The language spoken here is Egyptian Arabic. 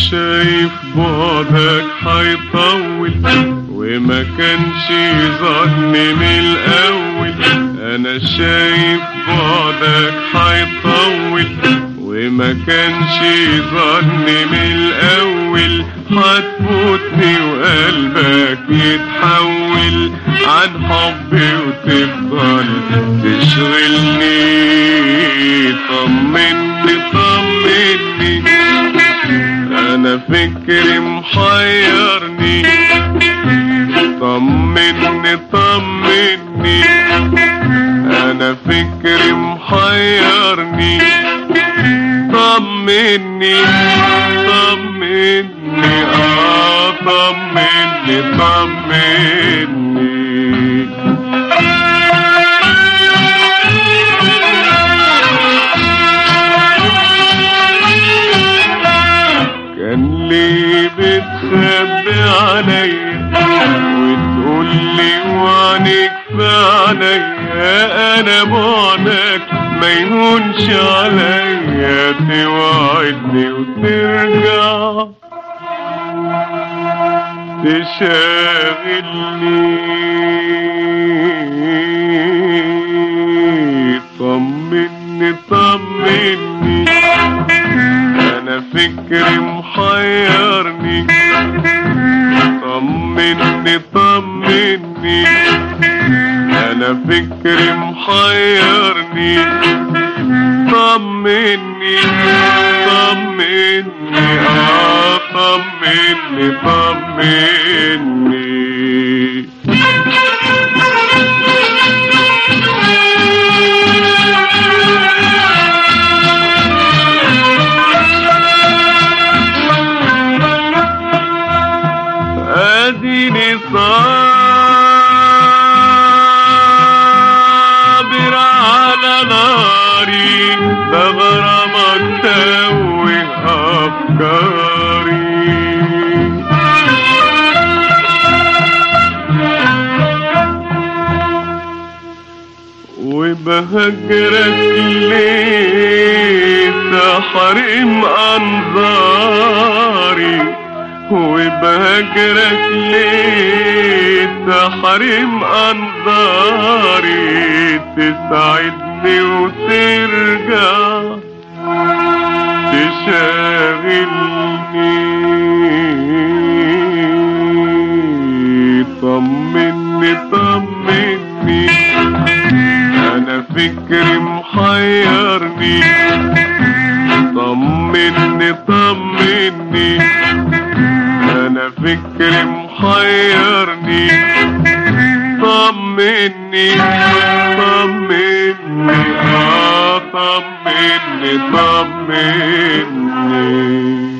شايف بعدك هيطول وما كانش ظني من الاول انا شايف بعدك هيطول وما كانش ظني من الاول هتفوتني وقلبك يتحول عن حبي وتفضل تشغلني طمني طمني انا فكري محيرني طمني طمني انا فكري محيرني طمني طمني اه طمني طمني كان ليه بتخبي عليا وتقول لي وعنك في عينيا انا بعدك ما يهونش عليا توعدني وترجع تشاغلني طمني طمني انا فكري محيرني طمني طمني انا فكري محيرني طمني طمني اه طمني طمني اديني صابر على ناري بغرمك توه افكاري وبهجرك ليه تحرم انظاري وبهجرك ليه تحرم انظاري تسعدني وترجع تشاغلني طمني طمني انا فكري محيرني طمني طمني انا فكري محيرني طمني طمني اه طمني طمني